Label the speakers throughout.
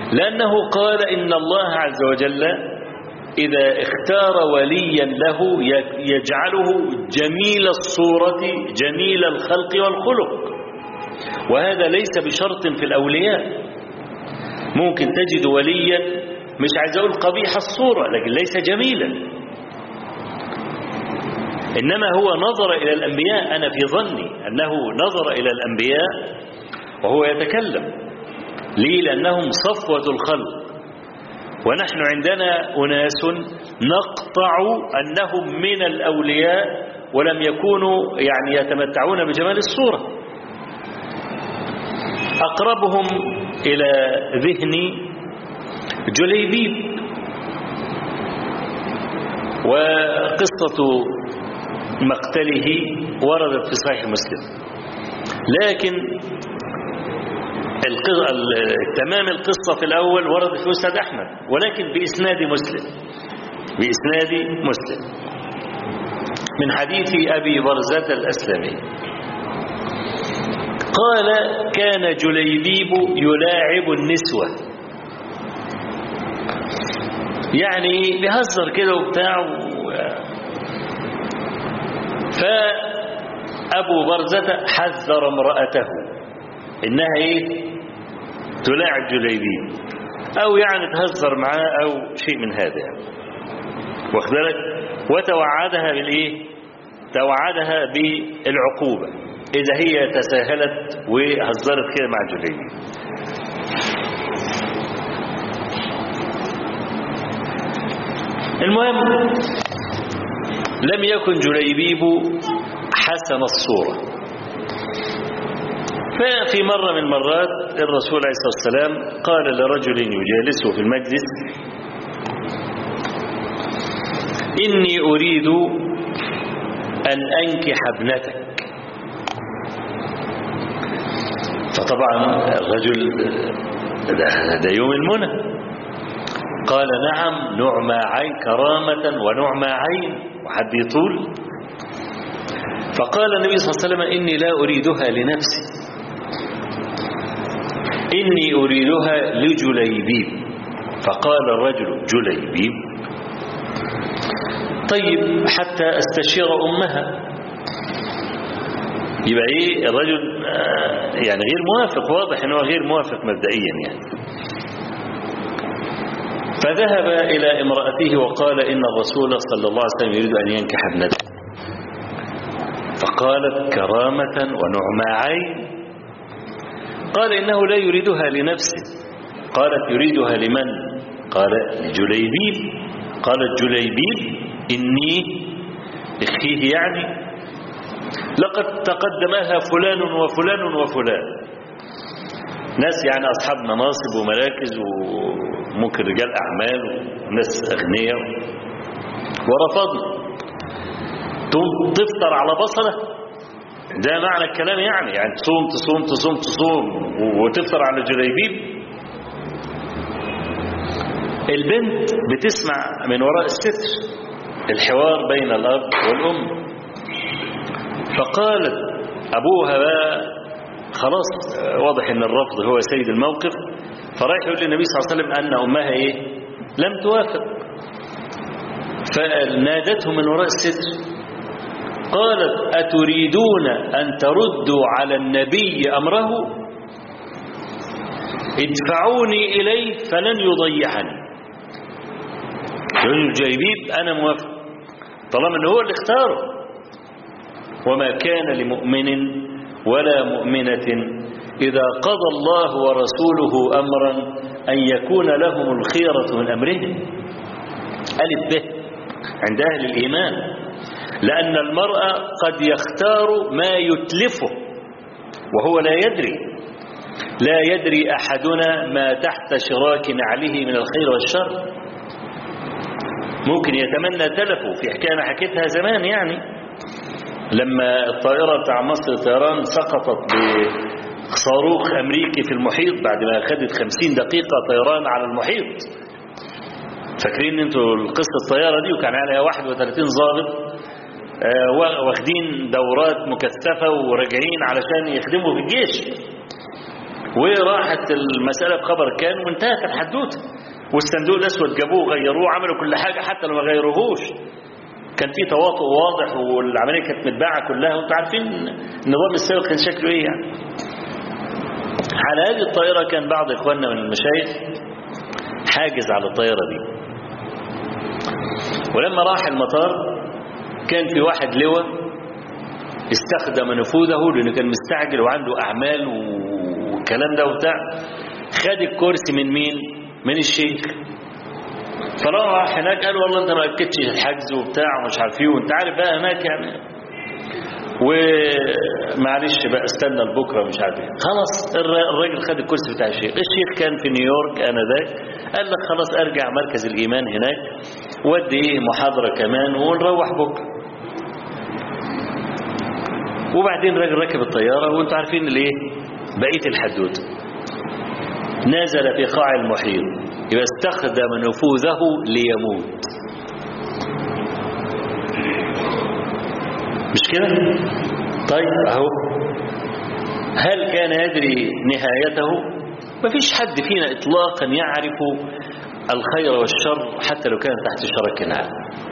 Speaker 1: لأنه قال إن الله عز وجل إذا اختار وليا له يجعله جميل الصورة جميل الخلق والخلق وهذا ليس بشرط في الأولياء ممكن تجد وليا مش عايز أقول قبيح الصورة لكن ليس جميلا إنما هو نظر إلى الأنبياء أنا في ظني أنه نظر إلى الأنبياء وهو يتكلم ليه لأنهم صفوة الخلق ونحن عندنا أناس نقطع أنهم من الأولياء ولم يكونوا يعني يتمتعون بجمال الصورة أقربهم إلى ذهني جليبيب وقصة مقتله وردت في صحيح مسلم لكن تمام القصة في الأول وردت في مسند أحمد ولكن بإسناد مسلم بإسناد مسلم من حديث أبي برزة الأسلمي قال كان جليبيب يلاعب النسوة يعني بيهزر كده وبتاع و... فأبو برزة حذر امرأته إنها إيه تلاعب جليبيب أو يعني تهزر معاه أو شيء من هذا يعني. واخد بالك وتوعدها بالإيه توعدها بالعقوبة إذا هي تساهلت وهزرت كده مع جليبيب المهم لم يكن جليبيب حسن الصورة ففي مرة من المرات الرسول عليه الصلاة والسلام قال لرجل يجالسه في المجلس إني أريد أن أنكح ابنتك فطبعا الرجل ده يوم المنى قال نعم نعمى عين كرامة ونعمى عين وحد يطول فقال النبي صلى الله عليه وسلم إني لا أريدها لنفسي إني أريدها لجليبيب فقال الرجل جليبيب طيب حتى أستشير أمها يبقى إيه الرجل يعني غير موافق واضح أنه غير موافق مبدئيا يعني فذهب إلى امرأته وقال إن الرسول صلى الله عليه وسلم يريد أن ينكح ابنته فقالت كرامة ونعمى عين قال إنه لا يريدها لنفسه قالت يريدها لمن قال لجليبيب قالت جليبيب إني اخيه يعني لقد تقدمها فلان وفلان وفلان ناس يعني أصحاب مناصب ومراكز وممكن رجال أعمال وناس أغنياء ورفضنا تفطر على بصلة ده معنى الكلام يعني يعني تصوم تصوم تصوم تصوم وتفطر على جليبيب البنت بتسمع من وراء الستر الحوار بين الأب والأم فقالت أبوها بقى خلاص واضح ان الرفض هو سيد الموقف فرايح يقول للنبي صلى الله عليه وسلم أن أمها إيه لم توافق فنادته من وراء الستر قالت أتريدون أن تردوا على النبي أمره ادفعوني إليه فلن يضيعني يقول جايبيب أنا موافق طالما أنه هو اللي اختاره وما كان لمؤمن ولا مؤمنة إذا قضى الله ورسوله أمرا أن يكون لهم الخيرة من أمرهم ألف به عند أهل الإيمان لأن المرأة قد يختار ما يتلفه وهو لا يدري لا يدري أحدنا ما تحت شراك نعله من الخير والشر ممكن يتمنى تلفه في حكاية أنا حكيتها زمان يعني لما الطائرة بتاع مصر الطيران سقطت بصاروخ أمريكي في المحيط بعد ما أخذت خمسين دقيقة طيران على المحيط فاكرين انتوا القصة الطيارة دي وكان عليها 31 ضابط آه واخدين دورات مكثفة وراجعين علشان يخدموا في الجيش وراحت المسألة بخبر كان وانتهت الحدوتة والصندوق الأسود جابوه غيروه عملوا كل حاجة حتى لو ما غيروهوش كان في تواطؤ واضح والعملية كانت متباعة كلها وانتم عارفين النظام السابق كان شكله ايه يعني على هذه الطائرة كان بعض إخواننا من المشايخ حاجز على الطائرة دي ولما راح المطار كان في واحد لواء استخدم نفوذه لأنه كان مستعجل وعنده أعمال والكلام ده وبتاع خد الكرسي من مين؟ من الشيخ فلما راح هناك قال والله انت ما اكدتش الحجز وبتاع ومش عارف ايه وانت عارف بقى هناك يعني ومعلش بقى استنى لبكره مش عارف ايه خلاص الراجل خد الكرسي بتاع الشيخ الشيخ كان في نيويورك انذاك قال لك خلاص ارجع مركز الايمان هناك ودي ايه محاضره كمان ونروح بكره وبعدين الراجل ركب الطياره وانتم عارفين الايه بقيه الحدوته نزل في قاع المحيط يبقى استخدم نفوذه ليموت مش كده طيب اهو هل كان يدري نهايته ما فيش حد فينا اطلاقا يعرف الخير والشر حتى لو كان تحت شرك العام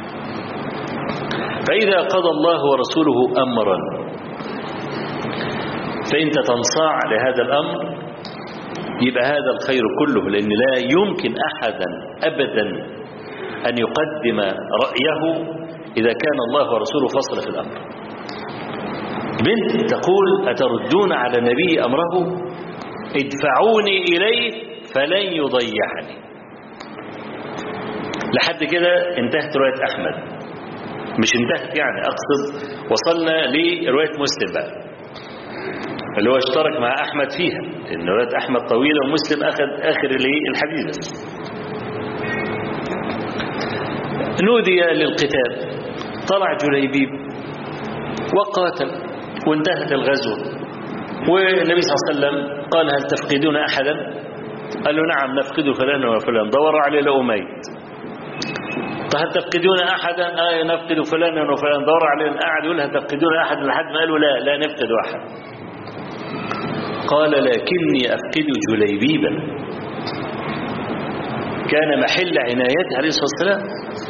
Speaker 1: فإذا قضى الله ورسوله أمرا فأنت تنصاع لهذا الأمر يبقى هذا الخير كله لأن لا يمكن أحدا أبدا أن يقدم رأيه إذا كان الله ورسوله فصل في الأمر بنت تقول أتردون على نبي أمره ادفعوني إليه فلن يضيعني لحد كده انتهت رواية أحمد مش انتهت يعني أقصد وصلنا لرواية مسلم بقى اللي هو اشترك مع أحمد فيها لأن رواية أحمد طويلة ومسلم أخذ آخر الحديث بس نودي للقتال طلع جليبيب وقاتل وانتهت الغزوة والنبي صلى الله عليه وسلم قال هل تفقدون أحدا قالوا نعم نفقد فلانا وفلان دوروا عليه لو ميت هل تفقدون أحدا آه نفقد فلانا وفلان دوروا عليه قاعد يقول هل تفقدون أحدا لحد ما قالوا لا لا نفقد أحد قال لكني أفقد جليبيبا كان محل عنايته عليه الصلاة والسلام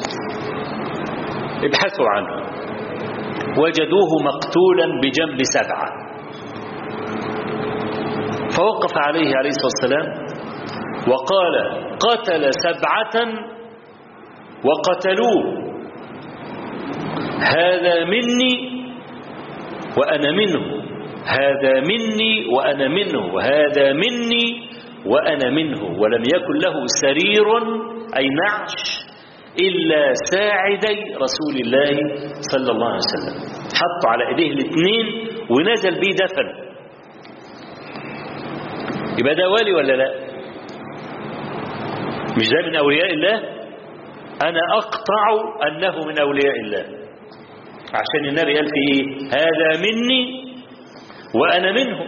Speaker 1: ابحثوا عنه وجدوه مقتولا بجنب سبعة فوقف عليه عليه الصلاة والسلام وقال قتل سبعة وقتلوه هذا مني وأنا منه هذا مني وأنا منه وهذا مني وأنا منه ولم يكن له سرير أي نعش إلا ساعدي رسول الله صلى الله عليه وسلم حطوا على إيديه الاثنين ونزل بيه دفن يبقى ده ولي ولا لا مش ده من أولياء الله أنا أقطع أنه من أولياء الله عشان النبي قال في إيه هذا مني وأنا منه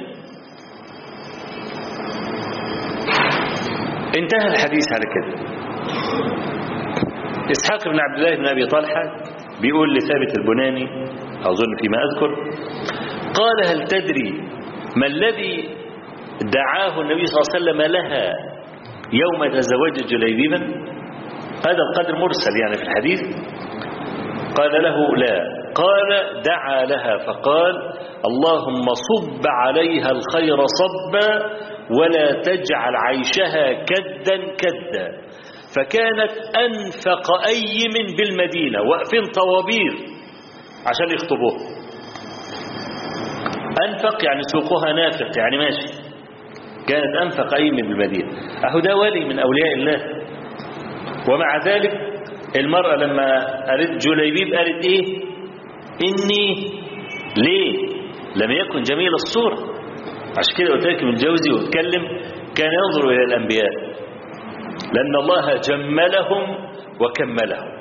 Speaker 1: انتهى الحديث على كده إسحاق بن عبد الله بن أبي طلحة بيقول لثابت البناني أظن فيما أذكر قال هل تدري ما الذي دعاه النبي صلى الله عليه وسلم لها يوم تزوج جليبيبا هذا القدر مرسل يعني في الحديث قال له لا قال دعا لها فقال اللهم صب عليها الخير صبا ولا تجعل عيشها كدا كدا فكانت أنفق أيم بالمدينة واقفين طوابير عشان يخطبوه أنفق يعني سوقها نافق يعني ماشي كانت أنفق أيم بالمدينة أهو ده ولي من أولياء الله ومع ذلك المرأة لما قالت جليبيب قالت إيه إني ليه لم يكن جميل الصورة عشان كده قلت لك من الجوزي واتكلم كان ينظر إلى الأنبياء لأن الله جملهم وكملهم